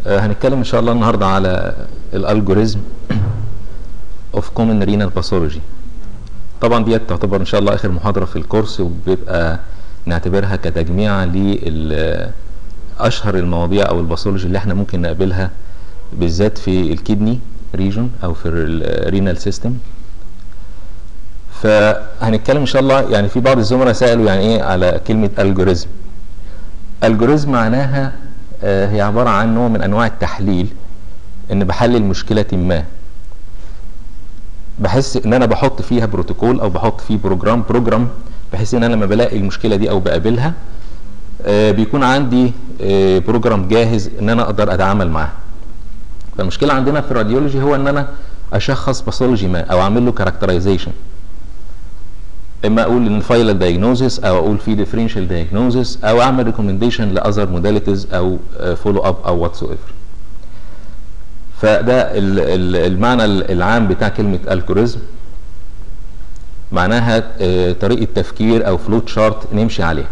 آه، هنتكلم ان شاء الله النهارده على الالجوريزم اوف كومن رينال باثولوجي طبعا ديت تعتبر ان شاء الله اخر محاضره في الكورس وبيبقى نعتبرها كتجميع لاشهر المواضيع او الباثولوجي اللي احنا ممكن نقابلها بالذات في الكدني ريجون او في الرينال سيستم فهنتكلم ان شاء الله يعني في بعض الزملاء سالوا يعني ايه على كلمه الجوريزم الجوريزم معناها آه، هي عباره عن نوع من انواع التحليل ان بحلل مشكله ما بحس ان انا بحط فيها بروتوكول او بحط فيه بروجرام بروجرام بحيث ان انا لما بلاقي المشكله دي او بقابلها آه، بيكون عندي آه، بروجرام جاهز ان انا اقدر اتعامل معاه فالمشكله عندنا في الراديولوجي هو ان انا اشخص باثولوجي ما او اعمل له كاركترايزيشن اما اقول ان فايلال دايجنوزيس او اقول في ديفرنشال دايجنوزيس او اعمل ريكومنديشن لاذر موداليتيز او فولو اب او واتس ايفر فده ال- ال- المعنى العام بتاع كلمه الجوريزم معناها آه، طريقه تفكير او فلوت شارت نمشي عليها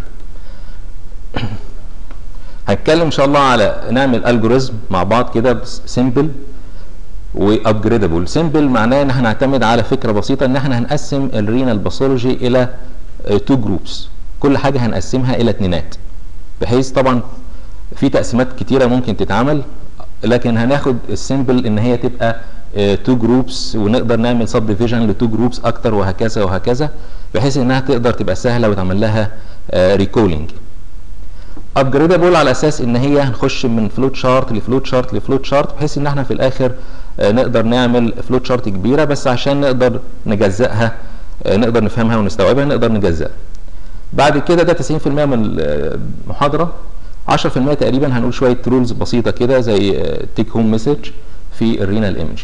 هنتكلم ان شاء الله على نعمل الجوريزم مع بعض كده سيمبل وابجريدبل سيمبل معناه ان احنا هنعتمد على فكره بسيطه ان احنا هنقسم الرينال باثولوجي الى تو جروبس كل حاجه هنقسمها الى اتنينات بحيث طبعا في تقسيمات كتيره ممكن تتعمل لكن هناخد السيمبل ان هي تبقى تو جروبس ونقدر نعمل سب ديفيجن لتو جروبس اكتر وهكذا وهكذا بحيث انها تقدر تبقى سهله وتعمل لها ريكولينج ابجريدبل على اساس ان هي هنخش من فلوت شارت لفلوت شارت لفلوت شارت بحيث ان احنا في الاخر آه، نقدر نعمل فلوت شارت كبيره بس عشان نقدر نجزئها آه، نقدر نفهمها ونستوعبها نقدر نجزئها بعد كده ده 90% من المحاضره 10% تقريبا هنقول شويه رولز بسيطه كده زي تيك هوم مسج في الرينال ايمجنج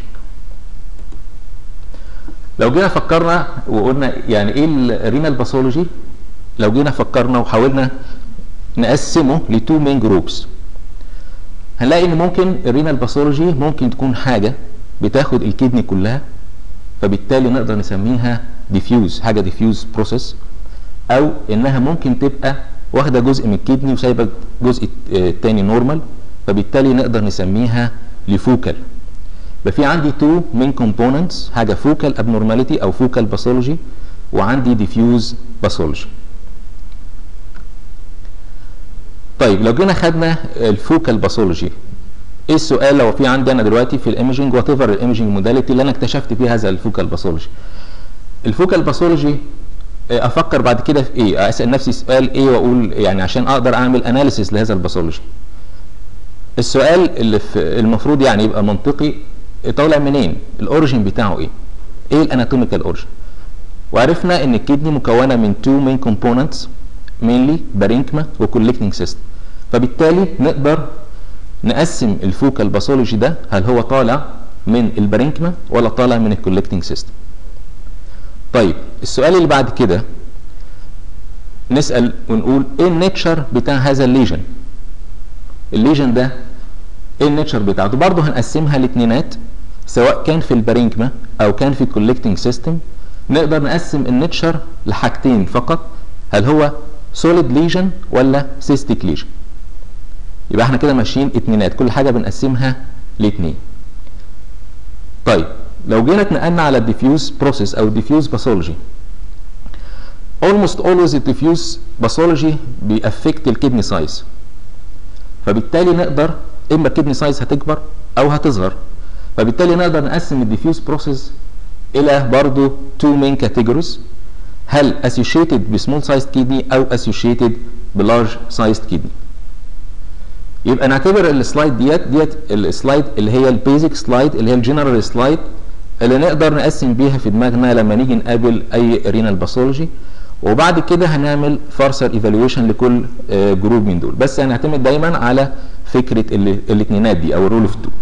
لو جينا فكرنا وقلنا يعني ايه الرينال باثولوجي لو جينا فكرنا وحاولنا نقسمه لتو مين جروبس هنلاقي ان ممكن الرينال باثولوجي ممكن تكون حاجه بتاخد الكدني كلها فبالتالي نقدر نسميها ديفيوز حاجه ديفيوز بروسيس او انها ممكن تبقى واخده جزء من الكدني وسايبه الجزء الثاني نورمال فبالتالي نقدر نسميها لفوكال يبقى في عندي تو مين كومبوننتس حاجه فوكال ابنورماليتي او فوكال باثولوجي وعندي ديفيوز باثولوجي طيب لو جينا خدنا الفوكال باثولوجي ايه السؤال لو في عندي انا دلوقتي في الايمجنج وات ايفر الايمجنج موداليتي اللي انا اكتشفت فيه هذا الفوكال باثولوجي الفوكال باثولوجي افكر بعد كده في ايه اسال نفسي سؤال ايه واقول يعني عشان اقدر اعمل اناليسيس لهذا الباثولوجي السؤال اللي في المفروض يعني يبقى منطقي طالع منين الاوريجين بتاعه ايه ايه الاناتوميكال اوريجين وعرفنا ان الكدني مكونه من تو مين كومبوننتس مينلي بارينكما وكولكتنج سيستم فبالتالي نقدر نقسم الفوكال باثولوجي ده هل هو طالع من البارينكما ولا طالع من الكولكتنج سيستم طيب السؤال اللي بعد كده نسال ونقول ايه النيتشر بتاع هذا الليجن الليجن ده ايه النيتشر بتاعته برضه هنقسمها لاتنينات سواء كان في البارينكما او كان في الكولكتنج سيستم نقدر نقسم النيتشر لحاجتين فقط هل هو سوليد ليجن ولا سيستيك ليجن يبقى احنا كده ماشيين اتنينات كل حاجه بنقسمها لاتنين طيب لو جينا اتنقلنا على الديفيوز بروسيس او الديفيوز باثولوجي almost always الديفيوز باثولوجي بيأفكت الكدني سايز فبالتالي نقدر اما الكدني سايز هتكبر او هتصغر فبالتالي نقدر نقسم الديفيوز بروسيس الى برضو two main categories هل associated بسمول سايزد كيدني او associated بلارج سايزد كيدني يبقى نعتبر السلايد ديت ديت السلايد اللي هي البيزك سلايد اللي هي الجنرال سلايد اللي نقدر نقسم بيها في دماغنا لما نيجي نقابل اي رينال باثولوجي وبعد كده هنعمل فارسر ايفالويشن لكل جروب من دول بس هنعتمد دايما على فكره الاثنينات دي او الرول اوف تو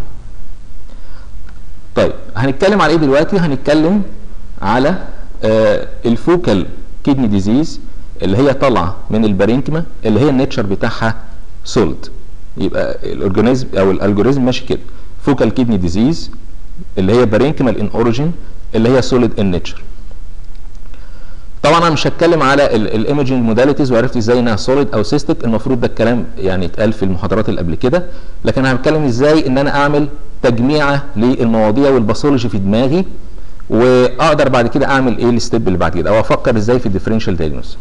طيب هنتكلم على ايه دلوقتي هنتكلم على آه الفوكال كيدني ديزيز اللي هي طالعه من البارينكما اللي هي النيتشر بتاعها سولد يبقى الاورجانيزم او الالجوريزم ماشي كده فوكال كيدني ديزيز اللي هي بارينكمال ان اوريجين اللي هي سوليد ان نيتشر طبعا انا مش هتكلم على الايمجنج موداليتيز وعرفت ازاي انها سوليد او سيستك المفروض ده الكلام يعني اتقال في المحاضرات اللي قبل كده لكن انا هتكلم ازاي ان انا اعمل تجميعه للمواضيع والباثولوجي في دماغي واقدر بعد كده اعمل ايه الستيب اللي بعد كده او افكر ازاي في الديفرنشال دايجنوز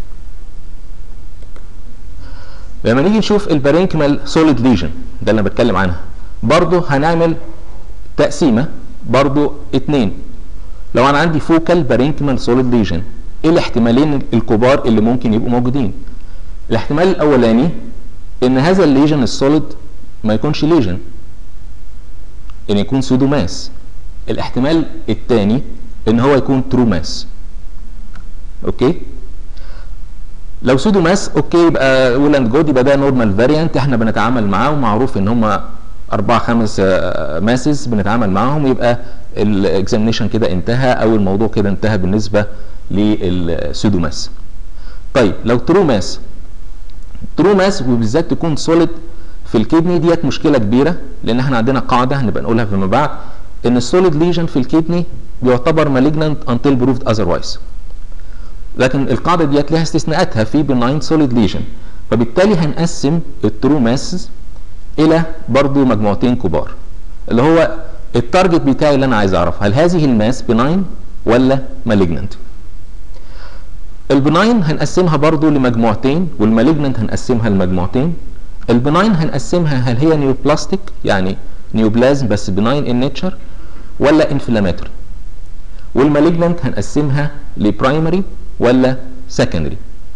لما نيجي نشوف البارينكمال سوليد ليجن ده اللي انا بتكلم عنها برضه هنعمل تقسيمه برضه اتنين لو انا عندي فوكال بارينكمال سوليد ليجن ايه الاحتمالين الكبار اللي ممكن يبقوا موجودين الاحتمال الاولاني ان هذا الليجن السوليد ما يكونش ليجن ان يكون سودو ماس الاحتمال الثاني ان هو يكون ترو ماس اوكي لو سودو ماس اوكي يبقى ويل اند جود يبقى ده نورمال فاريانت احنا بنتعامل معاه ومعروف ان هم اربع خمس ماسز بنتعامل معاهم يبقى الاكزامينشن كده انتهى او الموضوع كده انتهى بالنسبه للسودو ماس طيب لو ترو ماس ترو ماس وبالذات تكون سوليد في الكدني ديت مشكله كبيره لان احنا عندنا قاعده هنبقى نقولها فيما بعد ان السوليد ليجن في الكدني بيعتبر مالجنانت انتل بروفد اذروايز لكن القاعده ديت لها استثناءاتها في بناين سوليد ليجن فبالتالي هنقسم الترو ماسز الى برضو مجموعتين كبار اللي هو التارجت بتاعي اللي انا عايز اعرف هل هذه الماس بناين ولا مالجنانت البناين هنقسمها برضو لمجموعتين والمالجنانت هنقسمها لمجموعتين البناين هنقسمها هل هي نيوبلاستيك يعني نيوبلازم بس بناين ان نيتشر ولا انفلاماتوري والمالجنانت هنقسمها لبرايمري ولا سكندري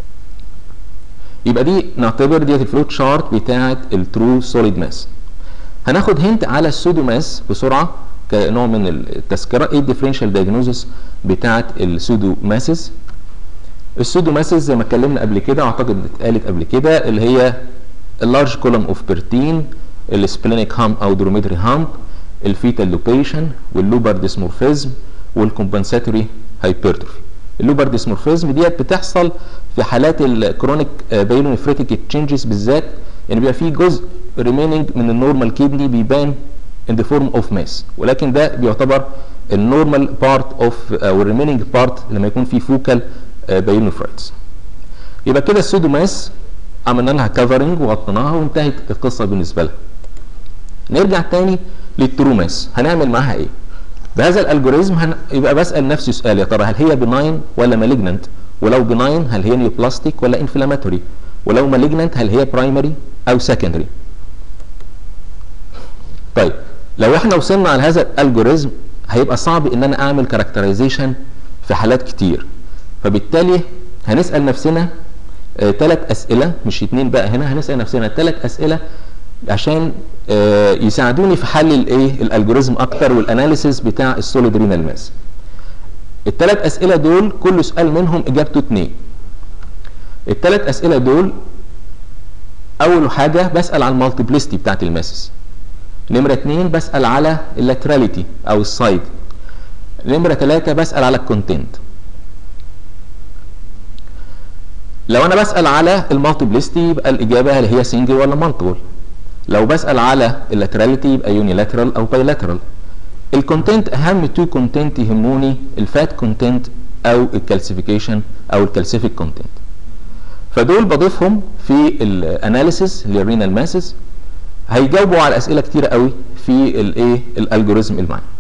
يبقى دي نعتبر ديت الفلوت شارت بتاعه الترو سوليد ماس هناخد هنت على السودو ماس بسرعه كنوع من التذكره ايه الديفرنشال دايجنوزس بتاعه السودو ماسز السودو ماسز زي ما اتكلمنا قبل كده اعتقد اتقالت قبل كده اللي هي اللارج كولوم اوف بيرتين السبلينيك هامب او دروميدري هامب الفيتال لوبيشن واللوبر ديسمورفيزم والكومبنساتوري هايبرتروفي اللوبر ديسمورفيزم ديت بتحصل في حالات الكرونيك بايلونيفريتيك تشينجز بالذات يعني بيبقى في جزء ريميننج من النورمال كيدني بيبان in the form of mass ولكن ده بيعتبر النورمال بارت اوف او الريميننج بارت لما يكون في فوكال بايلونيفرايتس يبقى كده السودو ماس عملنا لها كفرنج وغطيناها وانتهت القصه بالنسبه لها نرجع تاني للترو ماس هنعمل معاها ايه بهذا الالجوريزم هن... يبقى بسال نفسي سؤال يا ترى هل هي بناين ولا مالجننت ولو بناين هل هي نيوبلاستيك ولا انفلاماتوري ولو مالجننت هل هي برايمري او سكندري طيب لو احنا وصلنا على هذا الالجوريزم هيبقى صعب ان انا اعمل كاركترايزيشن في حالات كتير فبالتالي هنسال نفسنا ثلاث آه اسئله مش اتنين بقى هنا هنسال نفسنا ثلاث اسئله عشان آه يساعدوني في حل الايه الالجوريزم اكتر والاناليسيس بتاع السوليد رينال ماس الثلاث اسئله دول كل سؤال منهم اجابته اتنين الثلاث اسئله دول اول حاجه بسال على المالتيبلستي بتاعت الماسس نمره اتنين بسال على اللاتراليتي او السايد نمره ثلاثه بسال على الكونتنت لو انا بسال على المالتيبلستي يبقى الاجابه هل هي سنجل ولا مالتيبل لو بسال على اللاتراليتي يبقى يونيلاترال او بايلاترال الكونتنت اهم تو كونتنت يهموني الفات كونتنت او الكالسيفيكيشن او الكالسيفيك كونتنت فدول بضيفهم في الاناليسيس للرينال ماسز هيجاوبوا على اسئله كتيره قوي في الايه الالجوريزم اللي معانا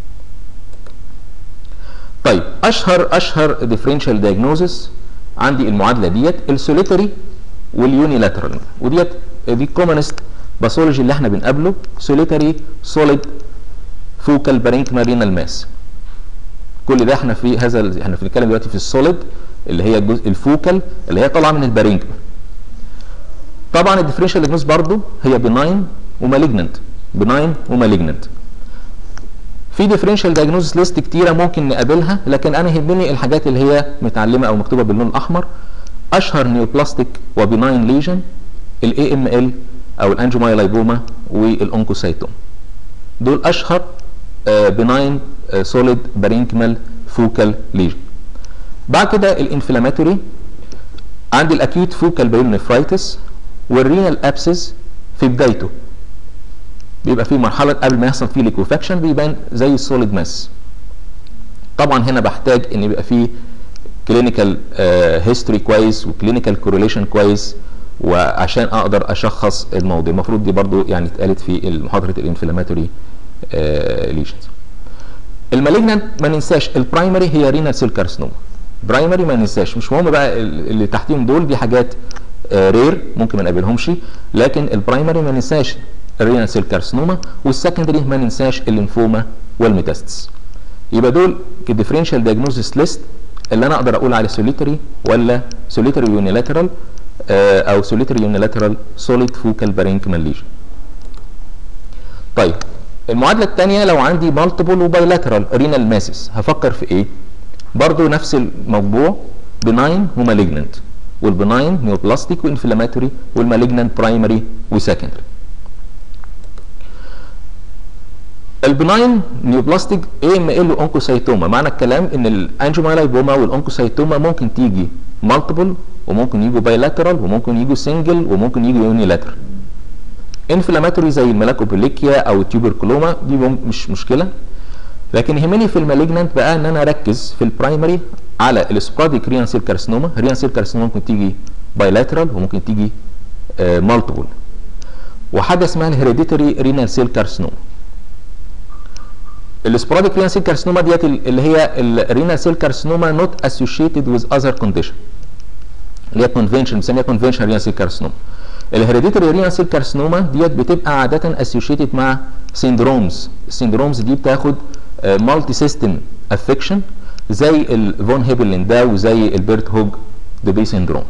طيب اشهر اشهر ديفرنشال دايجنوزس عندي المعادله ديت السوليتري واليونيلاترال وديت دي كومنست باثولوجي اللي احنا بنقابله سوليتري سوليد فوكال بارينكما رينال ماس كل ده احنا في هذا احنا بنتكلم دلوقتي في السوليد اللي هي الجزء الفوكال اللي هي طالعه من البارينكما طبعا الديفرنشال ديجنوز برضو هي بناين ومالجننت بناين ومالجننت في ديفرنشال دايجنوزس ليست كتيره ممكن نقابلها لكن انا يهمني الحاجات اللي هي متعلمه او مكتوبه باللون الاحمر اشهر نيوبلاستيك وبناين ليجن الاي ام ال او الانجومايلايبوما والانكوسايتوم دول اشهر بناين سوليد بارينكمال فوكال ليجن بعد كده الانفلاماتوري عندي الاكيوت فوكال بايلونيفرايتس والرينال ابسس في بدايته بيبقى في مرحله قبل ما يحصل فيه ليكوفاكشن بيبان زي السوليد ماس طبعا هنا بحتاج ان يبقى فيه كلينيكال هيستوري كويس وكلينيكال كورليشن كويس وعشان اقدر اشخص الموضوع المفروض دي برضو يعني اتقالت في محاضره الانفلاماتوري ليجنز المالجنانت ما ننساش البرايمري هي رينال سيل كارسنوما برايمري ما ننساش مش مهم بقى اللي تحتيهم دول دي حاجات رير ممكن ما نقابلهمش لكن البرايمري ما ننساش الرينال سيل كارسنوما والسكندري ما ننساش الليمفوما والميتاستس يبقى دول كديفرنشال دايجنوزيس ليست اللي انا اقدر اقول على سوليتري ولا سوليتري يونيلاترال او سوليتري يونيلاترال سوليد فوكال بارينكمال ليجن طيب المعادله الثانيه لو عندي مالتيبل وبايلاترال رينال ماسس هفكر في ايه برضو نفس الموضوع بناين ومالجننت والبناين نيوبلاستيك وانفلاماتوري والمالجننت برايمري وسكندري البناين نيوبلاستيك اي ام ال اونكوسايتوما معنى الكلام ان الانجيومايلايبوما والاونكوسايتوما ممكن تيجي مالتيبل وممكن يجوا بايلاترال وممكن يجوا سنجل وممكن يجوا يونيلاترال انفلاماتوري زي الملاكوبوليكيا او التيوبركلوما دي مش مشكله لكن يهمني في المالجنانت بقى ان انا اركز في البرايمري على السبراديك ريان سيل كارسينوما ريان سيل كارسينوما ممكن تيجي بايلاترال وممكن تيجي آه مالتيبل وحاجه اسمها الهيريديتري رينال سيل كارسينوما السبراديك رينال سيل كارسينوما ديت اللي هي الرينال سيل كارسينوما نوت اسوشيتد وذ اذر كونديشن اللي هي كونفنشن بنسميها كونفنشن رينال سيل كارسينوما الهيريديتري رينال سيل كارسينوما ديت بتبقى عاده اسوشيتد مع سيندرومز السيندرومز دي بتاخد مالتي سيستم افكشن زي الفون هيبلين ده وزي البيرت هوج ديبي سيندروم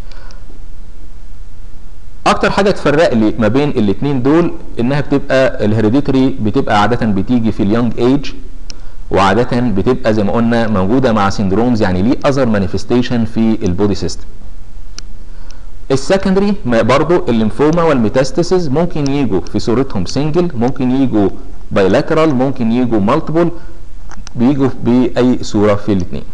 اكتر حاجه تفرق لي ما بين الاثنين دول انها بتبقى الهيريديتري بتبقى عاده بتيجي في اليونج ايج وعاده بتبقى زي ما قلنا موجوده مع سيندرومز يعني ليه اذر مانيفستيشن في البودي سيستم السكندري برضو الليمفوما والميتاستاسيز ممكن يجوا في صورتهم سنجل ممكن يجوا بايلاترال ممكن يجوا مالتيبل بيجوا باي صوره في الاثنين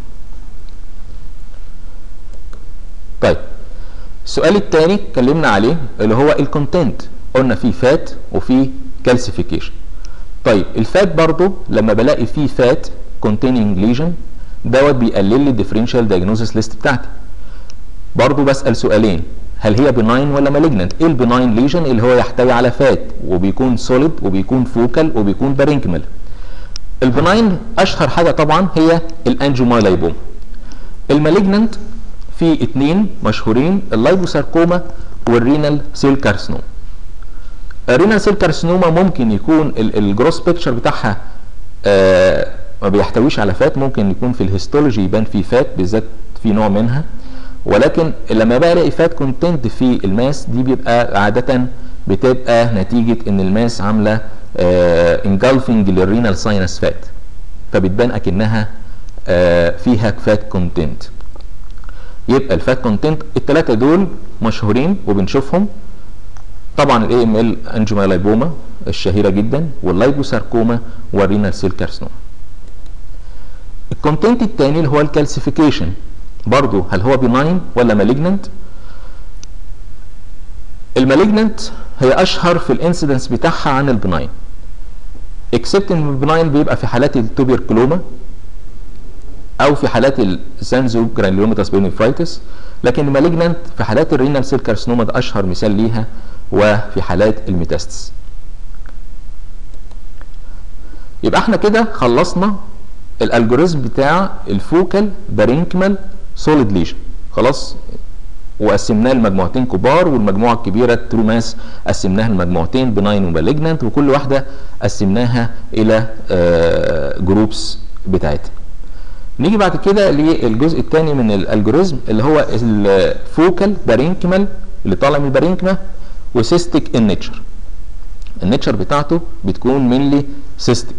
طيب السؤال الثاني اتكلمنا عليه اللي هو الكونتنت قلنا فيه فات وفيه كالسيفيكيشن طيب الفات برضو لما بلاقي فيه فات containing lesion دوت بيقلل لي الديفرنشال دايجنوزيس ليست بتاعتي برضو بسال سؤالين هل هي بناين ولا مالجننت ايه البناين ليجن اللي هو يحتوي على فات وبيكون سوليد وبيكون فوكال وبيكون بارينكمال البناين اشهر حاجه طبعا هي الانجيومايلايبوم المالجننت في اتنين مشهورين اللايبوساركوما والرينال سيل كارسنوم الرينال سيل كارسنوما ممكن يكون الجروس بيكتشر بتاعها آه ما بيحتويش على فات ممكن يكون في الهيستولوجي يبان فيه فات بالذات في نوع منها ولكن لما بقى الاقي فات كونتنت في الماس دي بيبقى عاده بتبقى نتيجه ان الماس عامله انجلفنج للرينال ساينس فات فبتبان اكنها آه فيها فات كونتنت يبقى الفات كونتنت الثلاثه دول مشهورين وبنشوفهم طبعا الاي ام ال انجيومايلايبوما الشهيره جدا واللايبوساركوما والرينال سيل كارسنوما الكونتنت الثاني اللي هو الكالسيفيكيشن برضه هل هو بناين ولا مالجننت المالجننت هي اشهر في الانسيدنس بتاعها عن البناين اكسبت ان البناين بيبقى في حالات التوبيركلوما او في حالات السانزو جرانيولوماتاس بينيفرايتس لكن المالجننت في حالات الرينال سيل كارسنوما ده اشهر مثال ليها وفي حالات الميتاستس يبقى احنا كده خلصنا الالجوريزم بتاع الفوكال بارينكمال سوليد ليجن خلاص وقسمناه لمجموعتين كبار والمجموعه الكبيره ترو ماس قسمناها لمجموعتين بناين ومالجنانت وكل واحده قسمناها الى جروبس بتاعتها نيجي بعد كده للجزء الثاني من الالجوريزم اللي هو الفوكال بارينكمال اللي طالع من البارينكما وسيستيك النيتشر النيتشر بتاعته بتكون مينلي سيستيك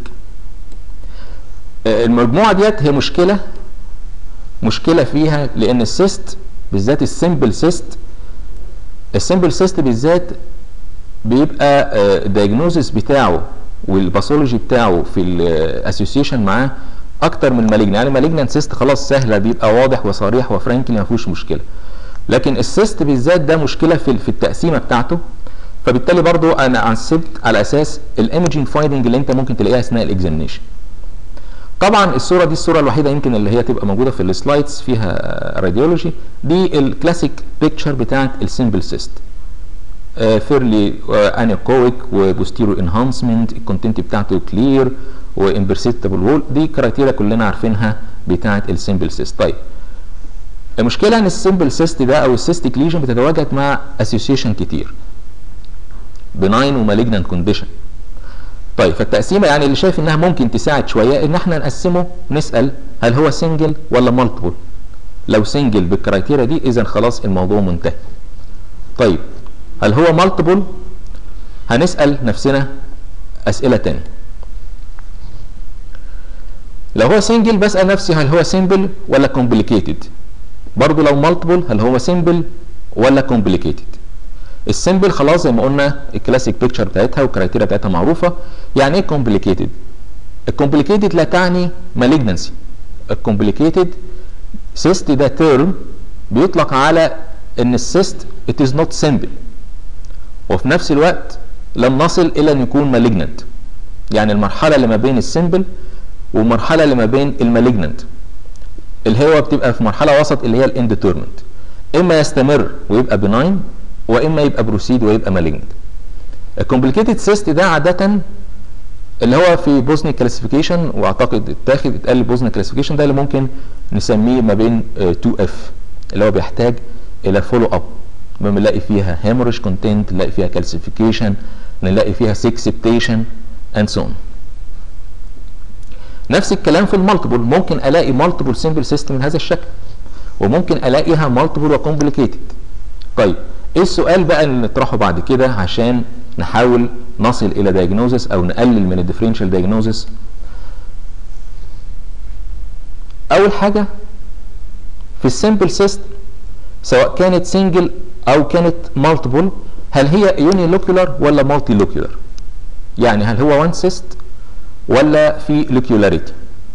المجموعه ديت هي مشكله مشكله فيها لان السيست بالذات السمبل سيست السمبل سيست بالذات بيبقى الدايجنوزس بتاعه والباثولوجي بتاعه في الاسوسيشن معاه اكتر من المالجن يعني مالجنان سيست خلاص سهله بيبقى واضح وصريح وفرانكلي ما فيهوش مشكله لكن السيست بالذات ده مشكله في في التقسيمه بتاعته فبالتالي برضو انا عسبت على اساس الايمجنج فايندنج اللي انت ممكن تلاقيها اثناء الاكزامينشن طبعا الصوره دي الصوره الوحيده يمكن اللي هي تبقى موجوده في السلايدز فيها راديولوجي دي الكلاسيك بيكتشر بتاعت السيمبل سيست فيرلي انيكويك وبوستيرو انهانسمنت الكونتنت بتاعته كلير وامبرسيتابل وول دي كرايتيريا كلنا عارفينها بتاعت السيمبل سيست طيب المشكله ان السيمبل سيست ده او السيستيك ليجن بتتواجد مع اسوسيشن كتير بناين ومالجنان كونديشن طيب فالتقسيمه يعني اللي شايف انها ممكن تساعد شويه ان احنا نقسمه نسال هل هو سنجل ولا مالتيبل لو سنجل بالكرايتيريا دي اذا خلاص الموضوع منتهي طيب هل هو مالتيبل هنسال نفسنا اسئله تانية لو هو سنجل بسال نفسي هل هو سيمبل ولا كومبليكيتد برضه لو مالتيبل هل هو سيمبل ولا كومبليكيتد السيمبل خلاص زي ما قلنا الكلاسيك بيكتشر بتاعتها والكرايتيريا بتاعتها معروفه يعني ايه كومبليكيتد الكومبليكيتد لا تعني مالجنسي الكومبليكيتد سيست ده تيرم بيطلق على ان السيست it is not simple وفي نفس الوقت لم نصل الى ان يكون مالجننت يعني المرحله اللي ما بين السيمبل والمرحله اللي ما بين المالجننت اللي هو بتبقى في مرحله وسط اللي هي الانديترمنت اما يستمر ويبقى بناين واما يبقى بروسيد ويبقى مالجنت الكومبليكيتد سيست ده عاده اللي هو في بوزني كلاسيفيكيشن واعتقد اتاخد اتقال بوزني كلاسيفيكيشن ده اللي ممكن نسميه ما بين 2 اف اللي هو بيحتاج الى فولو اب بنلاقي فيها هيموريج كونتنت نلاقي فيها كالسيفيكيشن نلاقي فيها سكسبتيشن اند سون نفس الكلام في المالتيبل ممكن الاقي مالتيبل سيمبل سيستم من هذا الشكل وممكن الاقيها مالتيبل وكومبليكيتد طيب ايه السؤال بقى اللي نطرحه بعد كده عشان نحاول نصل الى دايجنوزس او نقلل من الديفرنشال دايجنوزس اول حاجه في السيمبل سيست سواء كانت سنجل او كانت مالتيبل هل هي يونيلوكيولار ولا مالتي لوكيولار يعني هل هو وان سيست ولا في لوكيولاريتي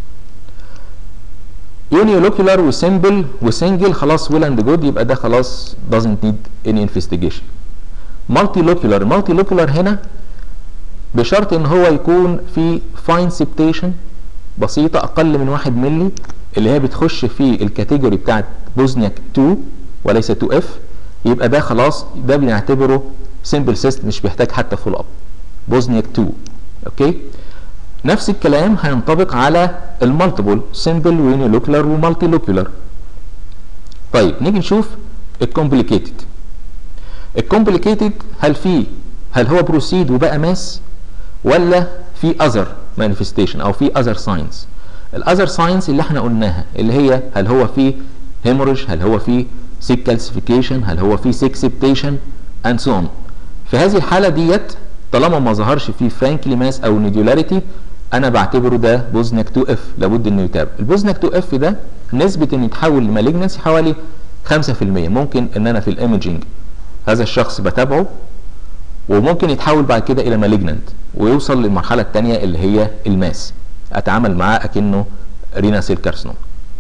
يونيلوكيولار وسيمبل وسنجل خلاص ويل اند جود يبقى ده خلاص doesn't need any investigation مالتي لوكيولار مالتي لوكيولار هنا بشرط ان هو يكون في فاين سبتيشن بسيطه اقل من 1 مللي اللي هي بتخش في الكاتيجوري بتاعت بوزنياك 2 وليس 2 اف يبقى ده خلاص ده بنعتبره سيمبل سيست مش بيحتاج حتى فول اب بوزنياك 2 اوكي نفس الكلام هينطبق على المالتيبل سيمبل ويونيلوكولار ومالتي لوكولار طيب نيجي نشوف الكومبليكيتد الكومبليكيتد هل في هل هو بروسيد وبقى ماس ولا في اذر مانيفستيشن او في اذر ساينز الاذر ساينز اللي احنا قلناها اللي هي هل هو في هيموريج هل هو في سيك كالسيفيكيشن هل هو في سيك سبتيشن اند سو اون في هذه الحاله ديت طالما ما ظهرش فيه فرانكلي ماس او نيدولاريتي انا بعتبره ده بوزنك 2 اف لابد انه يتابع البوزنك 2 اف ده نسبه انه يتحول لمالجنسي حوالي 5% ممكن ان انا في الايمجنج هذا الشخص بتابعه وممكن يتحول بعد كده الى مالجننت ويوصل للمرحله الثانيه اللي هي الماس اتعامل معاه اكنه رينا سيل كارسنوم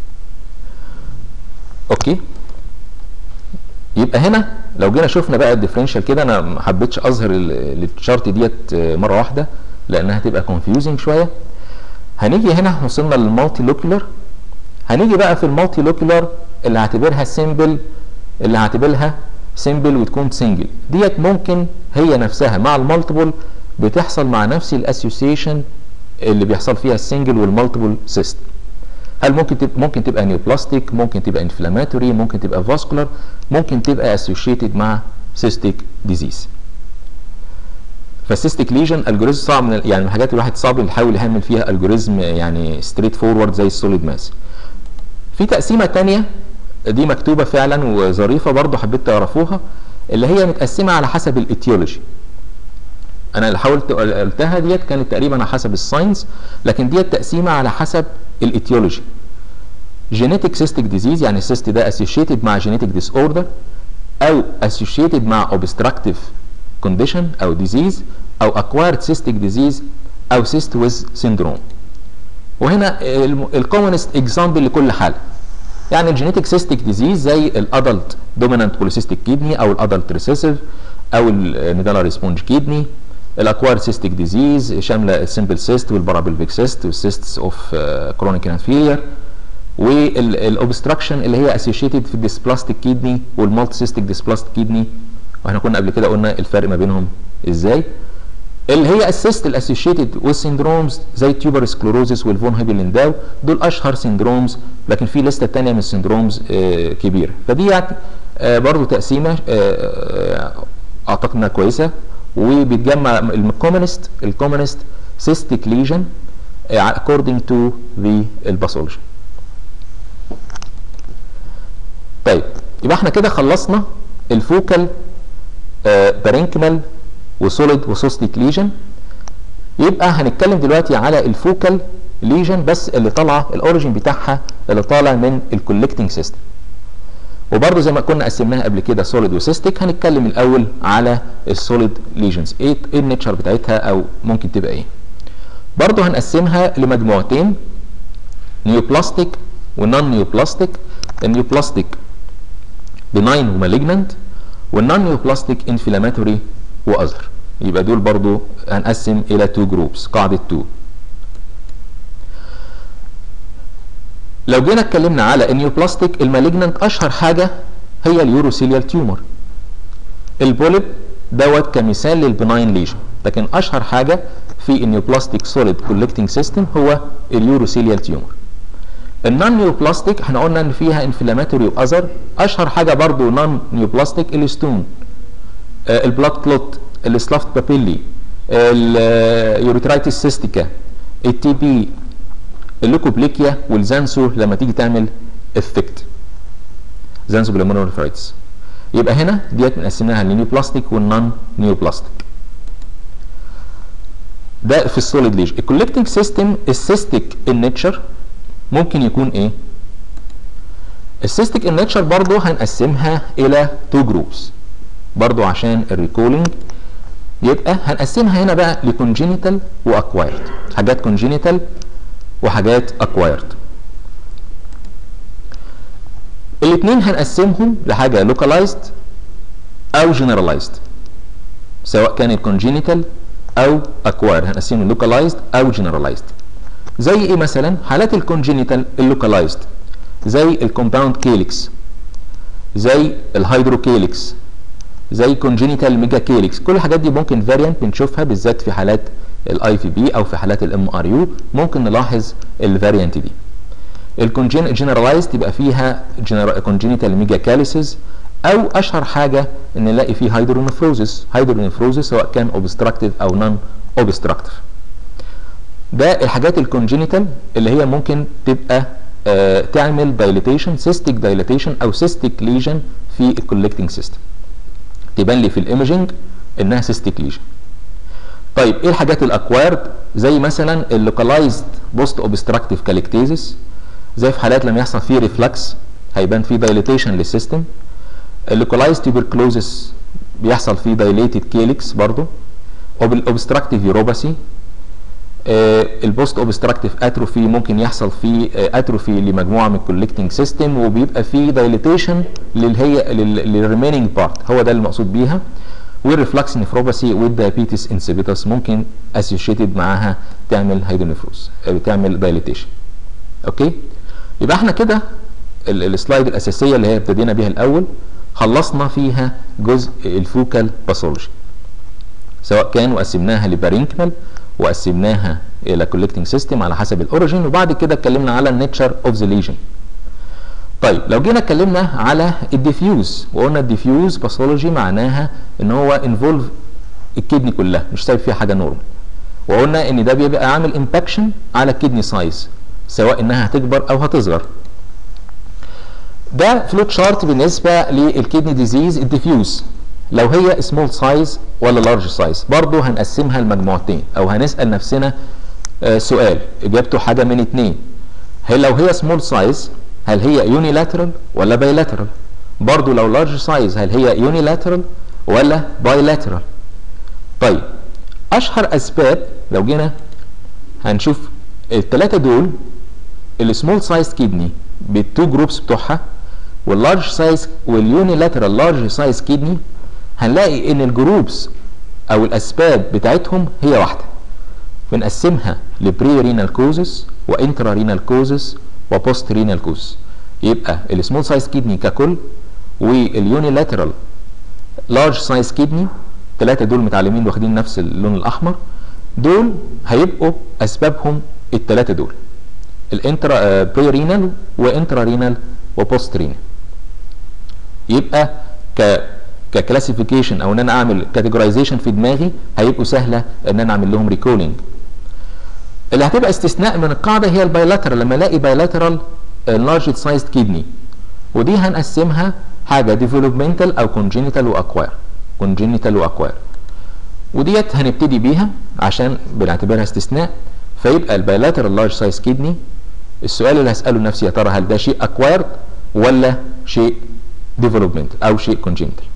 اوكي يبقى هنا لو جينا شفنا بقى الديفرنشال كده انا ما حبيتش اظهر الشارت ديت مره واحده لانها هتبقى كونفيوزنج شويه هنيجي هنا وصلنا للمالتي لوكيولار هنيجي بقى في المالتي لوكيولار اللي هعتبرها سيمبل اللي هعتبرها سيمبل وتكون سنجل ديت ممكن هي نفسها مع المالتيبل بتحصل مع نفس الاسوسيشن اللي بيحصل فيها السنجل والمالتيبل سيستم هل ممكن تبقى ممكن تبقى نيوبلاستيك ممكن تبقى انفلاماتوري ممكن تبقى فاسكولار ممكن تبقى اسوشيتد مع سيستيك ديزيز فالسيستيك ليجن الجوريزم صعب من يعني من الحاجات الواحد صعب يحاول يعمل فيها الجوريزم يعني ستريت فورورد زي السوليد ماس في تقسيمه ثانيه دي مكتوبه فعلا وظريفه برضو حبيت تعرفوها اللي هي متقسمه على حسب الايتيولوجي انا اللي حاولت قلتها ديت كانت تقريبا على حسب الساينس لكن ديت تقسيمه على حسب الايتيولوجي جينيتك سيستيك ديزيز يعني السيست ده اسوشيتد مع جينيتك ديس اوردر او اسوشيتد مع اوبستراكتيف كونديشن او ديزيز او اكوايرد سيستيك ديزيز او سيست ويز سيندروم وهنا الكومنست اكزامبل لكل حاله يعني الجينيتك سيستيك ديزيز زي الادلت دومينانت بوليسيستيك كيدني او الادلت ريسيسيف او النيدالر سبونج كيدني الاكوار سيستيك ديزيز شامله السمبل سيست والبارابلفيك سيست والسيستس اوف كرونيك انفيرير والاوبستراكشن اللي هي اسوشيتد في الديسبلاستيك كيدني والمالتي سيستيك ديسبلاستيك كيدني واحنا كنا قبل كده قلنا الفرق ما بينهم ازاي اللي هي السيست الاسوشيتد والسندرومز زي التيوبر سكلوروزس والفون هيبلنداو دول اشهر سندرومز لكن في لسته ثانيه من السندرومز آه كبيره فدي يعني آه برضه تقسيمه آه اعتقد انها كويسه وبيتجمع الكومنست الكومنست سيستيك ليجن according to the الباثولوجي طيب يبقى احنا كده خلصنا الفوكال بارينكمال وسوليد وسوستيك ليجن يبقى هنتكلم دلوقتي على الفوكال ليجن بس اللي طالعه الاوريجين بتاعها اللي طالع من الكولكتنج سيستم وبرده زي ما كنا قسمناها قبل كده سوليد وسيستيك هنتكلم الاول على السوليد ليجنز ايه ايه النيتشر بتاعتها او ممكن تبقى ايه برضه هنقسمها لمجموعتين نيوبلاستيك ونون نيوبلاستيك النيوبلاستيك بناين ومالجنانت والنون نيوبلاستيك انفلاماتوري واذر يبقى دول برضو هنقسم الى تو جروبس قاعده 2 لو جينا اتكلمنا على النيوبلاستيك المالجنانت اشهر حاجه هي اليوروسيليال تيومر البوليب دوت كمثال للبناين ليجن لكن اشهر حاجه في النيوبلاستيك سوليد كولكتنج سيستم هو اليوروسيليال تيومر النون نيوبلاستيك احنا قلنا ان فيها انفلاماتوري واذر اشهر حاجه برضو نون نيوبلاستيك الستون آه البلاد كلوت السلافت بابيلي اليوريترايتس سيستيكا التي بي اللوكوبليكيا والزانسو لما تيجي تعمل افكت زانسو بالمونورفرايتس يبقى هنا ديت مقسمينها لنيوبلاستيك والنون نيوبلاستيك ده في السوليد ليج الكولكتنج سيستم السيستيك النيتشر ممكن يكون ايه السيستيك النيتشر برضو هنقسمها الى تو جروبس برضو عشان الريكولينج يبقى هنقسمها هنا بقى لكونجينيتال واكوايرد حاجات كونجينيتال وحاجات اكوايرد الاثنين هنقسمهم لحاجه لوكالايزد او جنرالايزد سواء كان الكونجينيتال او اكوايرد هنقسمهم لوكالايزد او جنرالايزد زي ايه مثلا حالات الكونجينيتال اللوكالايزد زي الكومباوند كيليكس زي الهيدروكيليكس زي كونجينيتال ميجا كيليكس كل الحاجات دي ممكن فاريانت بنشوفها بالذات في حالات الاي في بي او في حالات الام ار يو ممكن نلاحظ الفاريانت دي الجنرالايزد يبقى فيها كونجينيتال ميجا كاليسز او اشهر حاجه ان نلاقي فيه هيدرونفروزس هيدرونفروزس سواء كان اوبستراكتيف او نون اوبستراكتيف ده الحاجات الكونجينيتال اللي هي ممكن تبقى آه تعمل دايليتيشن سيستيك دايليتيشن او سيستيك ليجن في الكولكتنج سيستم تبان لي في الايمجنج انها سيستيك ليجن طيب ايه الحاجات الاكوايرد زي مثلا اللوكالايزد بوست اوبستراكتيف كاليكتيزس زي في حالات لما يحصل فيه ريفلكس هيبان فيه دايليتيشن للسيستم اللوكالايزد تيبركلوزس بيحصل فيه دايليتد كيليكس برضه اوبستراكتيف يوروباسي آه البوست اوبستراكتيف اتروفي ممكن يحصل فيه آه اتروفي لمجموعه من الكولكتنج سيستم وبيبقى فيه دايليتيشن اللي هي للريميننج بارت هو ده المقصود بيها والريفلكس نفروباسي والدايابيتس انسيبيتس ممكن اسوشيتد معاها تعمل هيدونيفروز بتعمل دايليتيشن اوكي يبقى احنا كده السلايد الاساسيه اللي هي ابتدينا بيها الاول خلصنا فيها جزء الفوكال باثولوجي سواء كان وقسمناها لبارينكمال وقسمناها الى كولكتنج سيستم على حسب الاوريجين وبعد كده اتكلمنا على النيتشر اوف ذا ليجن طيب لو جينا اتكلمنا على الديفيوز وقلنا الديفيوز باثولوجي معناها ان هو انفولف الكدني كلها مش سايب فيها حاجه نورمال وقلنا ان ده بيبقى عامل امباكشن على الكدني سايز سواء انها هتكبر او هتصغر ده فلوت شارت بالنسبه للكدني ديزيز الديفيوز لو هي سمول سايز ولا لارج سايز برضه هنقسمها لمجموعتين او هنسال نفسنا آه سؤال اجابته حاجه من اتنين هل لو هي سمول سايز هل هي يونيلاترال ولا بايلاترال برضه لو لارج سايز هل هي يونيلاترال ولا بايلاترال طيب اشهر اسباب لو جينا هنشوف الثلاثه دول السمول سايز كيدني بالتو جروبس بتوعها واللارج سايز واليونيلاترال لارج سايز كيدني هنلاقي ان الجروبس او الاسباب بتاعتهم هي واحده بنقسمها لبري رينال كوزس وانترا رينال كوزس وبوست رينال كوزس يبقى السمول سايز كيدني ككل واليونيلاترال لارج سايز كيدني الثلاثه دول متعلمين واخدين نفس اللون الاحمر دول هيبقوا اسبابهم الثلاثه دول الانترا بري رينال وانترا رينال وبوست رينال يبقى ك ككلاسيفيكيشن او ان انا اعمل كاتيجورايزيشن في دماغي هيبقوا سهله ان انا اعمل لهم ريكولينج اللي هتبقى استثناء من القاعده هي البايلاترال لما الاقي بايلاترال لارج سايزد كيدني ودي هنقسمها حاجه ديفلوبمنتال او كونجينيتال واكواير كونجينيتال واكواير وديت هنبتدي بيها عشان بنعتبرها استثناء فيبقى البايلاترال لارج سايز كيدني السؤال اللي هساله نفسي يا ترى هل ده شيء اكوايرد ولا شيء ديفلوبمنتال او شيء كونجينيتال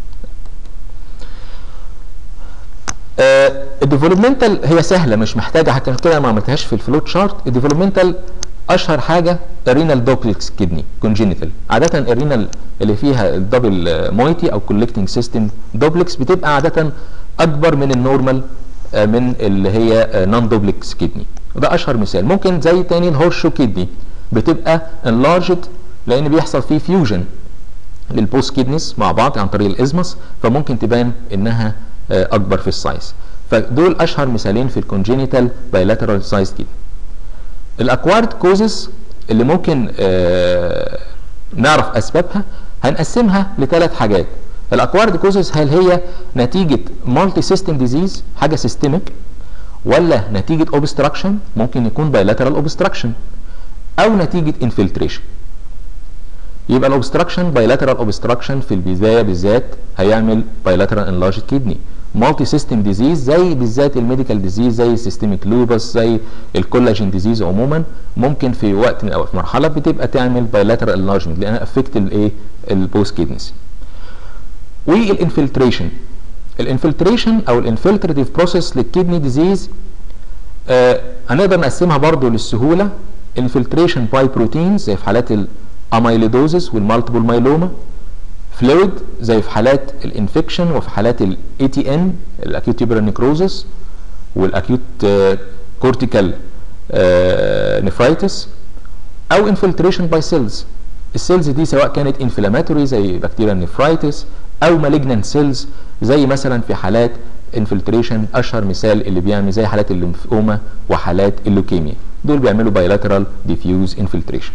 الديفلوبمنتال هي سهله مش محتاجه حتى كده ما عملتهاش في الفلوت شارت الديفلوبمنتال اشهر حاجه الرينال دوبلكس كدني كونجينيتال عاده الرينال اللي فيها الدبل مويتي او كولكتنج سيستم دوبلكس بتبقى عاده اكبر من النورمال من اللي هي نون دوبلكس كدني وده اشهر مثال ممكن زي تاني الهورشو كدني بتبقى انلارجد لان بيحصل فيه فيوجن للبوست كيدنيز مع بعض عن طريق الازمس فممكن تبان انها اكبر في السايز فدول اشهر مثالين في الكونجينيتال بايلاترال سايز كدني الاكوارد كوزز اللي ممكن آه نعرف اسبابها هنقسمها لثلاث حاجات الاكوارد كوزز هل هي نتيجه مالتي سيستم ديزيز حاجه سيستميك ولا نتيجه اوبستراكشن ممكن يكون بايلاترال اوبستراكشن او نتيجه انفلتريشن يبقى الاوبستراكشن بايلاترال اوبستراكشن في البدايه بالذات هيعمل بايلاترال انلارج كيدني مالتي سيستم ديزيز زي بالذات الميديكال ديزيز زي السيستميك لوبس زي الكولاجين ديزيز عموما ممكن في وقت من الاوقات مرحله بتبقى تعمل بايلاترال انلارجمنت لانها افكت الايه البوست كيدنيز والانفلتريشن الانفلتريشن او الانفلتريتيف بروسيس للكدني ديزيز آه هنقدر نقسمها برضو للسهوله انفلتريشن باي بروتينز زي في حالات الاميليدوزس والمالتيبل مايلوما فلويد زي في حالات الانفكشن وفي حالات الاي تي ان الاكيوت تيبرال نيكروزس والاكيوت كورتيكال نفرايتس او انفلتريشن باي سيلز السيلز دي سواء كانت انفلاماتوري زي بكتيريا نفرايتس او مالجنانت سيلز زي مثلا في حالات انفلتريشن اشهر مثال اللي بيعمل زي حالات الليمفوما وحالات اللوكيميا دول بيعملوا بايلاترال ديفيوز انفلتريشن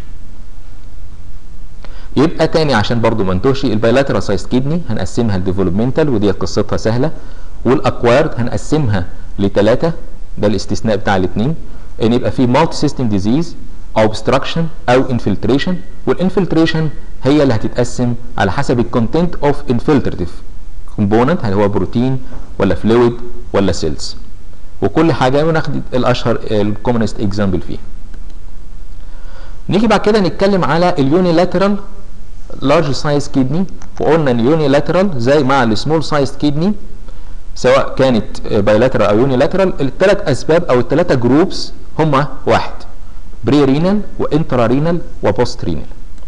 يبقى تاني عشان برضو ما نتوهش البايلاترال سايز كيدني هنقسمها لديفلوبمنتال ودي قصتها سهله والاكوارد هنقسمها لثلاثه ده الاستثناء بتاع الاثنين ان يبقى في مالتي سيستم ديزيز اوبستراكشن او انفلتريشن والانفلتريشن هي اللي هتتقسم على حسب الكونتنت اوف انفلتريتيف كومبوننت هل هو بروتين ولا فلويد ولا سيلز وكل حاجه وناخد الاشهر الكومنست اكزامبل فيها نيجي بعد كده نتكلم على اليونيلاترال لارج سايز كيدني وقلنا ان يونيلاترال زي مع السمول سايز كيدني سواء كانت بايلاترال او يونيلاترال الثلاث اسباب او الثلاثه جروبس هما واحد بري رينال وانترا رينال وبوست رينال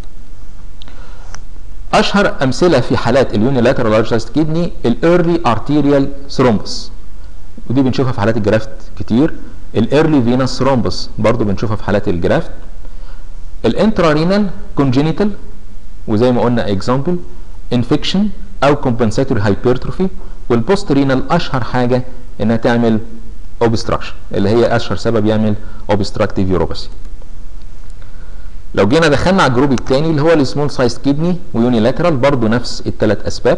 اشهر امثله في حالات اليونيلاترال لارج سايز كيدني الايرلي ارتيريال ثرومبس ودي بنشوفها في حالات الجرافت كتير الايرلي فينس ثرومبس برضو بنشوفها في حالات الجرافت الانترا رينال كونجينيتال وزي ما قلنا اكزامبل انفكشن او كومبنساتوري هايبرتروفي والبوست رينال اشهر حاجه انها تعمل اوبستراكشن اللي هي اشهر سبب يعمل اوبستراكتيف يوروباسي لو جينا دخلنا على الجروب الثاني اللي هو السمول سايز كيدني ويونيلاترال برضو نفس الثلاث اسباب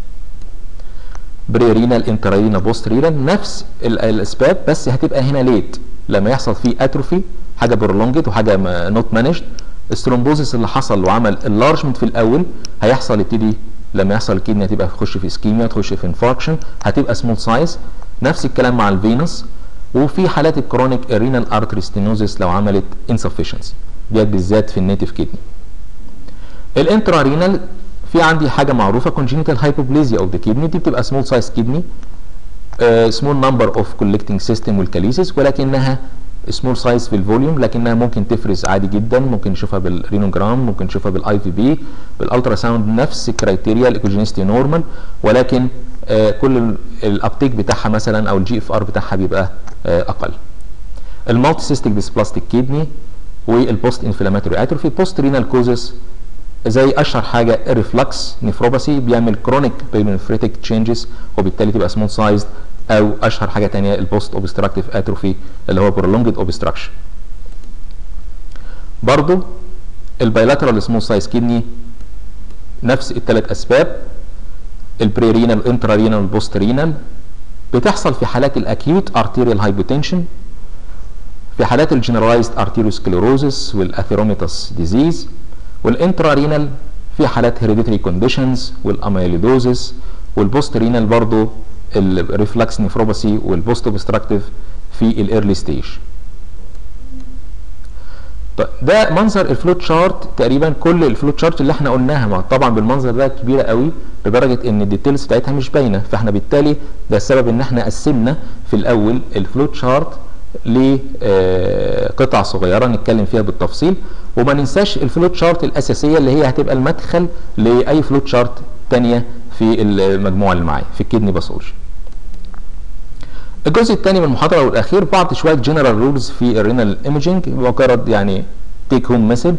بري رينال انترا رينال بوست رينال نفس الاسباب بس هتبقى هنا ليت لما يحصل فيه اتروفي حاجه برولونجد وحاجه نوت مانجد الثرومبوزيس اللي حصل وعمل اللارجمنت في الاول هيحصل يبتدي لما يحصل الكدني هتبقى تخش في اسكيميا تخش في انفاركشن هتبقى سمول سايز نفس الكلام مع الفينس وفي حالات الكرونيك رينال ارتري ستينوزيس لو عملت انسفشنسي ديت بالذات في النيتف كدني الانترا رينال في عندي حاجه معروفه كونجينيتال هايبوبليزيا اوف ذا كدني دي بتبقى سمول سايز كدني سمول نمبر اوف كولكتنج سيستم والكاليسيس ولكنها سمول سايز في الفوليوم لكنها ممكن تفرز عادي جدا ممكن نشوفها بالرينوجرام ممكن نشوفها بالاي في بي بالالترا ساوند نفس كرايتيريا الايكوجينيستي نورمال ولكن آه كل الابتيك بتاعها مثلا او الجي اف ار بتاعها بيبقى آه اقل المالتي سيستيك ديسبلاستيك كيدني والبوست انفلاماتوري اتروفي بوست رينال كوزز زي اشهر حاجه الريفلكس نيفروباثي بيعمل كرونيك بيلونفريتك تشينجز وبالتالي تبقى سمول سايزد او اشهر حاجه ثانيه البوست اوبستراكتيف اتروفي اللي هو برولونجد اوبستراكشن برضو البايلاترال سمول سايز كيدني نفس الثلاث اسباب البريرينال انترارينال والبوست رينال بتحصل في حالات الاكيوت ارتيريال هايبوتنشن في حالات الجنرالايزد ارتيروسكليروزس والاثيروميتاس ديزيز والانترارينال في حالات هيريديتري كونديشنز والاميليدوزس والبوست رينال برضو الريفلكس نيفروباثي والبوست اوبستراكتيف في الايرلي ستيج ده منظر الفلوت شارت تقريبا كل الفلوت شارت اللي احنا قلناها طبعا بالمنظر ده كبيره قوي لدرجه ان الديتيلز بتاعتها مش باينه فاحنا بالتالي ده السبب ان احنا قسمنا في الاول الفلوت شارت لقطع صغيره نتكلم فيها بالتفصيل وما ننساش الفلوت شارت الاساسيه اللي هي هتبقى المدخل لاي فلوت شارت ثانيه في المجموعه اللي معايا في الكدني باثولوجي الجزء الثاني من المحاضره والاخير بعض شويه جنرال رولز في الرينال ايمجنج مجرد يعني تيك هوم مسج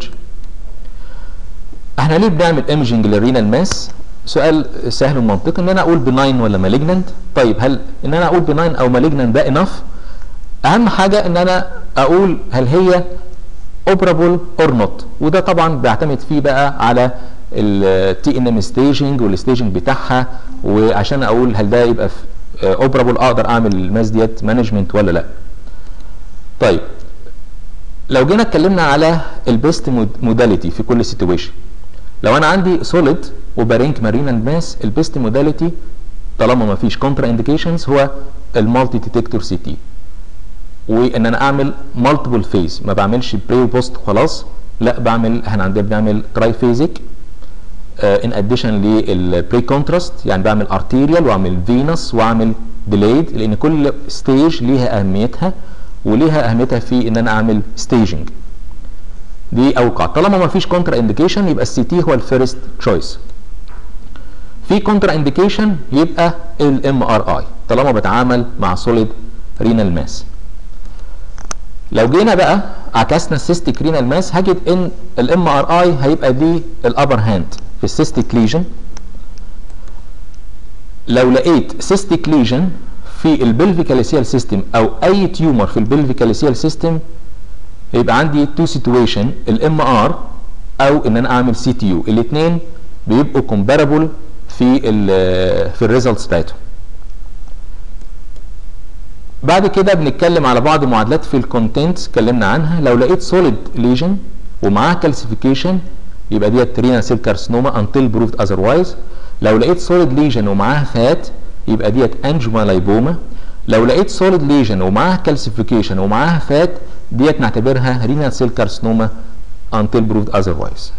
احنا ليه بنعمل ايمجنج للرينال ماس سؤال سهل ومنطقي ان انا اقول بناين ولا مالجننت طيب هل ان انا اقول بناين او مالجننت ده انف اهم حاجه ان انا اقول هل هي اوبرابل اور نوت وده طبعا بيعتمد فيه بقى على التي ان ام ستيجنج والستيجنج بتاعها وعشان اقول هل ده يبقى اوبرابل اقدر اعمل الماس ديت مانجمنت ولا لا طيب لو جينا اتكلمنا على البيست موداليتي في كل سيتويشن لو انا عندي سوليد وبارينك مارينال ماس البيست موداليتي طالما ما فيش كونترا انديكيشنز هو المالتي ديتكتور سي تي وان انا اعمل مالتيبل فيز ما بعملش بري وبوست خلاص لا بعمل احنا عندنا بنعمل تراي فيزيك ان اديشن للبري كونتراست يعني بعمل ارتيريال واعمل فينس واعمل ديليد لان كل ستيج ليها اهميتها وليها اهميتها في ان انا اعمل ستيجنج دي اول قاعده طالما ما فيش كونترا انديكيشن يبقى السي تي هو الفيرست تشويس في كونترا انديكيشن يبقى الام ار اي طالما بتعامل مع سوليد رينال ماس لو جينا بقى عكسنا السيستيك رينال ماس هجد ان الام ار اي هيبقى دي الابر هاند في السيستيك ليجن لو لقيت سيستيك ليجن في البلفيكاليسيال سيستم او اي تيومر في البلفيكاليسيال سيستم يبقى عندي تو سيتويشن الام ار او ان انا اعمل سي تي يو الاثنين بيبقوا كومباربل في ال في الريزلتس بتاعتهم بعد كده بنتكلم على بعض المعادلات في الكونتنت اتكلمنا عنها لو لقيت سوليد ليجن ومعاها كالسيفيكيشن يبقى ديت رينا سيل كارسينوما انتل بروفد اذروايز لو لقيت سوليد ليجن ومعاها فات يبقى ديت انجما لايبوما لو لقيت سوليد ليجن ومعاها كالسيفيكيشن ومعاها فات ديت نعتبرها رينا سيل كارسينوما انتل بروفد اذروايز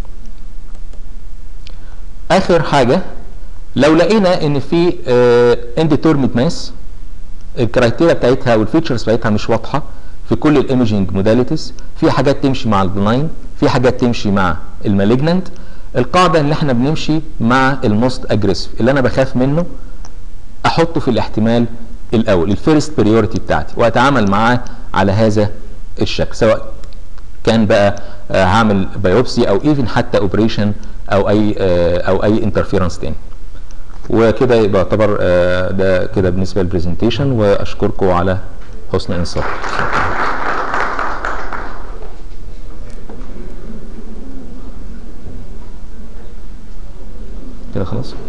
اخر حاجه لو لقينا ان في انديتورميت ماس الكرايتيريا بتاعتها والفيتشرز بتاعتها مش واضحه في كل الايمجنج موداليتيز في حاجات تمشي مع البلاين في حاجات تمشي مع المالجننت القاعده ان احنا بنمشي مع الموست اجريسيف اللي انا بخاف منه احطه في الاحتمال الاول الفيرست بريورتي بتاعتي واتعامل معاه على هذا الشكل سواء كان بقى آه هعمل بايوبسي او ايفن حتى اوبريشن او اي آه او اي انترفيرنس تاني وكده يبقى يعتبر آه ده كده بالنسبه للبرزنتيشن واشكركم على حسن الانصات كده خلاص